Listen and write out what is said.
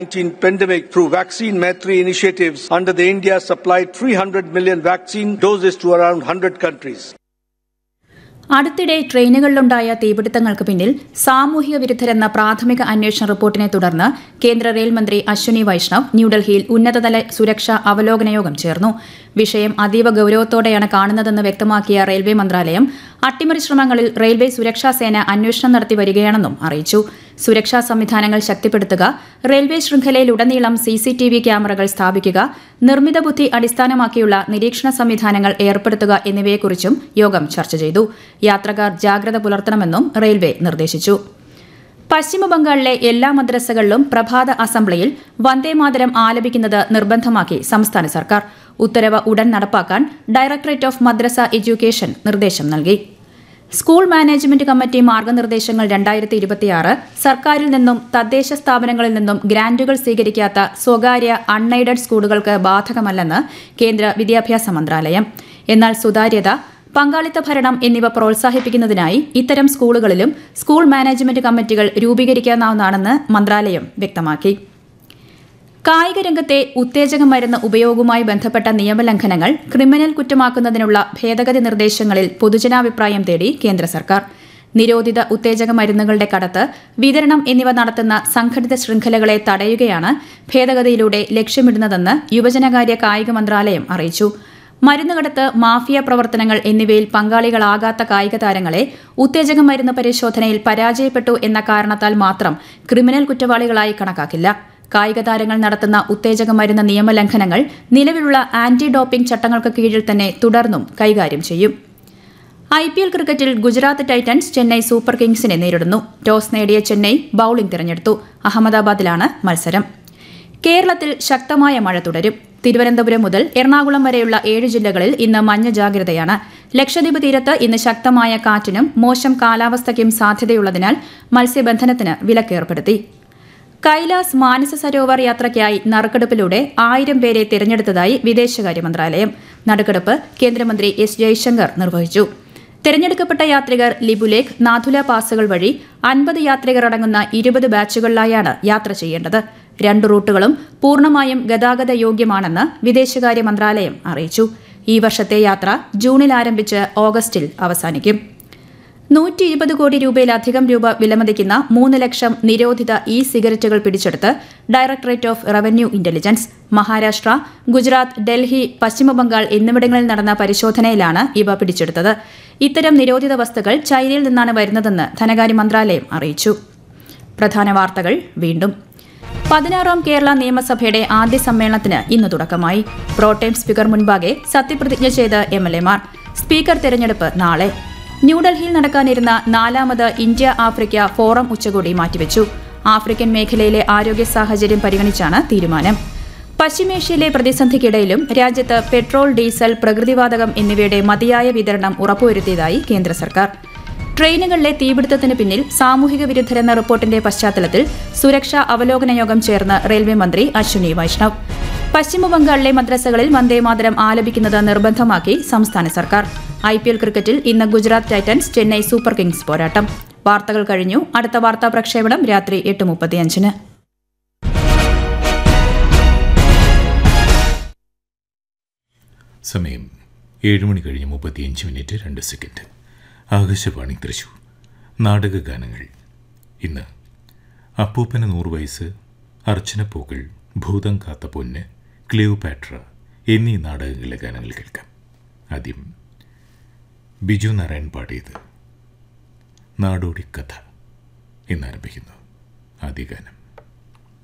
19 pandemic through vaccine Maitri initiatives under the India supplied 300 million vaccine doses to around 100 countries. അടുത്തിടെ ട്രെയിനുകളിലുണ്ടായ തീപിടുത്തങ്ങൾക്ക് പിന്നിൽ സാമൂഹിക വിരുദ്ധരെന്ന പ്രാഥമിക അന്വേഷണ റിപ്പോർട്ടിനെ തുടർന്ന് കേന്ദ്ര റെയിൽ മന്ത്രി അശ്വനി വൈഷ്ണവ് ന്യൂഡൽഹിയിൽ ഉന്നതതല സുരക്ഷാ അവലോകന യോഗം ചേർന്നു വിഷയം അതീവ ഗൌരവത്തോടെയാണ് കാണുന്നതെന്ന് വ്യക്തമാക്കിയ റെയിൽവേ മന്ത്രാലയം അട്ടിമറി ശ്രമങ്ങളിൽ റെയിൽവേ സുരക്ഷാ സേന അന്വേഷണം നടത്തി വരികയാണെന്നും അറിയിച്ചു സുരക്ഷാ സംവിധാനങ്ങൾ ശക്തിപ്പെടുത്തുക റെയിൽവേ ശൃംഖലയിലുടനീളം സി സി ടി വി ക്യാമറകൾ സ്ഥാപിക്കുക നിർമ്മിത ബുദ്ധി അടിസ്ഥാനമാക്കിയുള്ള നിരീക്ഷണ സംവിധാനങ്ങൾ ഏർപ്പെടുത്തുക എന്നിവയെക്കുറിച്ചും യോഗം ചർച്ച ചെയ്തു യാത്രക്കാർ ജാഗ്രത പുലർത്തണമെന്നും റെയിൽവേ നിർദ്ദേശിച്ചു പശ്ചിമബംഗാളിലെ എല്ലാ മദ്രസകളിലും പ്രഭാത അസംബ്ലിയിൽ വന്ദേമാതരം ആലപിക്കുന്നത് നിർബന്ധമാക്കി സംസ്ഥാന സർക്കാർ ഉത്തരവ് ഉടൻ നടപ്പാക്കാൻ ഡയറക്ടറേറ്റ് ഓഫ് മദ്രസ എഡ്യൂക്കേഷൻ നിർദ്ദേശം നൽകി സ്കൂൾ മാനേജ്മെന്റ് കമ്മിറ്റി മാർഗനിർദ്ദേശങ്ങൾ രണ്ടായിരത്തി ഇരുപത്തിയാറ് സർക്കാരിൽ നിന്നും തദ്ദേശ സ്ഥാപനങ്ങളിൽ നിന്നും ഗ്രാന്റുകൾ സ്വീകരിക്കാത്ത സ്വകാര്യ അൺഎയ്ഡഡ് സ്കൂളുകൾക്ക് ബാധകമല്ലെന്ന് കേന്ദ്ര വിദ്യാഭ്യാസ മന്ത്രാലയം എന്നാൽ സുതാര്യത പങ്കാളിത്ത ഭരണം എന്നിവ പ്രോത്സാഹിപ്പിക്കുന്നതിനായി ഇത്തരം സ്കൂളുകളിലും സ്കൂൾ മാനേജ്മെന്റ് കമ്മിറ്റികൾ രൂപീകരിക്കാവുന്നതാണെന്ന് മന്ത്രാലയം വ്യക്തമാക്കി കായിക രംഗത്തെ ഉത്തേജക മരുന്ന് ഉപയോഗവുമായി ബന്ധപ്പെട്ട നിയമലംഘനങ്ങൾ ക്രിമിനൽ കുറ്റമാക്കുന്നതിനുള്ള ഭേദഗതി നിർദ്ദേശങ്ങളിൽ പൊതുജനാഭിപ്രായം തേടി കേന്ദ്ര സർക്കാർ നിരോധിത ഉത്തേജക മരുന്നുകളുടെ കടത്ത് വിതരണം എന്നിവ നടത്തുന്ന സംഘടിത ശൃംഖലകളെ തടയുകയാണ് ഭേദഗതിയിലൂടെ ലക്ഷ്യമിടുന്നതെന്ന് യുവജനകാര്യ കായിക മന്ത്രാലയം അറിയിച്ചു മരുന്നുകടത്ത് മാഫിയ പ്രവർത്തനങ്ങൾ എന്നിവയിൽ പങ്കാളികളാകാത്ത കായിക താരങ്ങളെ ഉത്തേജക മരുന്ന് പരിശോധനയിൽ പരാജയപ്പെട്ടു എന്ന കാരണത്താൽ മാത്രം ക്രിമിനൽ കുറ്റവാളികളായി കണക്കാക്കില്ല കായിക താരങ്ങൾ നടത്തുന്ന ഉത്തേജക മരുന്ന് നിയമലംഘനങ്ങൾ നിലവിലുള്ള ആന്റി ഡോപ്പിംഗ് ചട്ടങ്ങൾക്ക് കീഴിൽ തന്നെ തുടർന്നും കൈകാര്യം ചെയ്യും ഐ പി എൽ ക്രിക്കറ്റിൽ ഗുജറാത്ത് ടൈറ്റൻസ് ചെന്നൈ സൂപ്പർ കിങ്സിനെ നേരിടുന്നു ടോസ് നേടിയ ചെന്നൈ ബൌളിംഗ് തിരഞ്ഞെടുത്തു അഹമ്മദാബാദിലാണ് മത്സരം കേരളത്തിൽ ശക്തമായ മഴ തുടരും തിരുവനന്തപുരം മുതൽ എറണാകുളം വരെയുള്ള ഏഴ് ജില്ലകളിൽ ഇന്ന് മഞ്ഞ ജാഗ്രതയാണ് ലക്ഷദ്വീപ് തീരത്ത് ഇന്ന് ശക്തമായ കാറ്റിനും മോശം കാലാവസ്ഥയ്ക്കും സാധ്യതയുള്ളതിനാൽ മത്സ്യബന്ധനത്തിന് വിലക്കേർപ്പെടുത്തി കൈലാസ് മാനസ സരോവർ യാത്രയ്ക്കായി നറുക്കെടുപ്പിലൂടെ ആയിരം പേരെ തിരഞ്ഞെടുത്തതായി വിദേശകാര്യ മന്ത്രാലയം നറുക്കെടുപ്പ് കേന്ദ്രമന്ത്രി എസ് ജയശങ്കർ നിർവഹിച്ചു തിരഞ്ഞെടുക്കപ്പെട്ട യാത്രികർ ലിബുലേഖ് നാഥുല പാസുകൾ വഴി അൻപത് യാത്രികർ അടങ്ങുന്ന ഇരുപത് ബാച്ചുകളിലായാണ് യാത്ര ചെയ്യേണ്ടത് രണ്ട് റൂട്ടുകളും പൂർണ്ണമായും ഗതാഗത യോഗ്യമാണെന്ന് വിദേശകാര്യ മന്ത്രാലയം അറിയിച്ചു ഈ വർഷത്തെ യാത്ര ജൂണിൽ ആരംഭിച്ച് ഓഗസ്റ്റിൽ അവസാനിക്കും നൂറ്റി ഇരുപത് കോടി രൂപയിലധികം രൂപ വിലമതിക്കുന്ന മൂന്ന് ലക്ഷം നിരോധിത ഇ സിഗരറ്റുകൾ പിടിച്ചെടുത്ത് directorate of revenue intelligence Maharashtra Gujarat Delhi Paschimbangal എന്നിവിടങ്ങളിൽ നടന്ന പരിശോധനയിലാണ് ഇവ പിടിച്ചെടുത്തത് ഇത്തരം നിരോധിത വസ്തുക്കൾ ചൈനയിൽ നിന്നാണ് വരുന്നതെന്ന് ധനകാര്യ മന്ത്രാലയം അറിയിച്ചു പ്രധാന വാർത്തകൾ വീണ്ടും പതിനാറാം കേരള നിയമസഭയുടെ ആദ്യ സമ്മേളനത്തിന് ഇന്ന് തുടക്കമായി പ്രോട്ടേം സ്പീക്കർ മുൻപാകെ സത്യപ്രതിജ്ഞ ചെയ്ത് എം എൽ എമാർ സ്പീക്കർ തെരഞ്ഞെടുപ്പ് നാളെ ന്യൂഡൽഹിയിൽ നടക്കാനിരുന്ന നാലാമത് ഇന്ത്യ ആഫ്രിക്ക ഫോറം ഉച്ചകോടി മാറ്റിവെച്ചു ആഫ്രിക്കൻ മേഖലയിലെ ആരോഗ്യ സാഹചര്യം പരിഗണിച്ചാണ് തീരുമാനം പശ്ചിമേഷ്യയിലെ പ്രതിസന്ധിക്കിടയിലും രാജ്യത്ത് പെട്രോൾ ഡീസൽ പ്രകൃതിവാതകം എന്നിവയുടെ മതിയായ വിതരണം ഉറപ്പുവരുത്തിയതായി കേന്ദ്ര സർക്കാർ ട്രെയിനുകളിലെ തീപിടുത്തത്തിന് പിന്നിൽ സാമൂഹിക വിരുദ്ധരെന്ന റിപ്പോർട്ടിന്റെ പശ്ചാത്തലത്തിൽ സുരക്ഷാ അവലോകന യോഗം ചേർന്ന് റെയിൽവേ മന്ത്രി അശ്വിനി വൈഷ്ണവ് പശ്ചിമബംഗാളിലെ മദ്രസകളിൽ വന്ദേമാതരം ആലപിക്കുന്നത് നിർബന്ധമാക്കി സംസ്ഥാന സർക്കാർ ഐ പി എൽ ക്രിക്കറ്റിൽ ഇന്ന് Gujarat Titans Chennai super kings പോരാട്ടം വാർത്തകൾ കഴിഞ്ഞു അടുത്ത വാർത്താ പ്രക്ഷേപണം രാത്രി എട്ട് മുപ്പത്തിയഞ്ചിന് സമയം ഏഴ് മണി കഴിഞ്ഞ് മുപ്പത്തിയഞ്ച് മിനിറ്റ് രണ്ട് സെക്കൻഡ് ആകാശവാണി തൃശൂർ നാടകഗാനങ്ങൾ ഇന്ന് അപ്പൂപ്പന് നൂറ് വയസ്സ് അർച്ചനപ്പൂക്കൾ ഭൂതം കാത്ത പൊന്ന് ക്ലിയോപാട്ര എന്നീ നാടകങ്ങളിലെ ഗാനങ്ങൾ കേൾക്കാം ആദ്യം ബിജു നാരായൺ പാടിയത് നാടോടി കഥ എന്നാരംഭിക്കുന്നു ആദ്യ ഗാനം